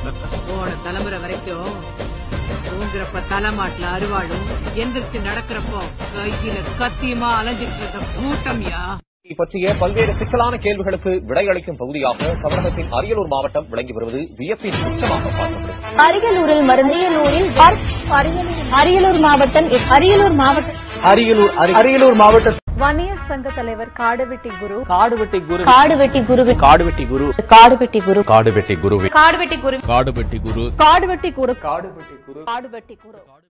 போன தலைமுறை வரைக்கும் தூங்குறப்ப தலைமாட்டுல அருவாளும் எந்திரிச்சு நடக்கிறப்போ கையில கத்தியுமா அலைஞ்சிட்டு இருந்த கூட்டம்யா பற்றிய பல்வேறு சிக்கலான கேள்விகளுக்கு விடையளிக்கும் பகுதியாக தமிழகத்தின் அரியலூர் மாவட்டம் விளங்கி வருவது வியப்பின் உச்சமாக பார்க்கப்படுகிறது அரியலூரில் மருந்தியலூரில் அரியலூர் மாவட்டம் அரியலூர் மாவட்டம் அரியலூர் அரியலூர் மாவட்ட வன்னியர் சங்க தலைவர் காடவெட்டி குரு காடுவெட்டி குரு காடுவெட்டி குருவி காடுவெட்டி குரு காடுவெட்டி குரு காடுவெட்டி குருவி காடுவெட்டி குரு காடுவெட்டி குரு காடுவெட்டி குரு காடுவெட்டி குரு காடுவெட்டி குரு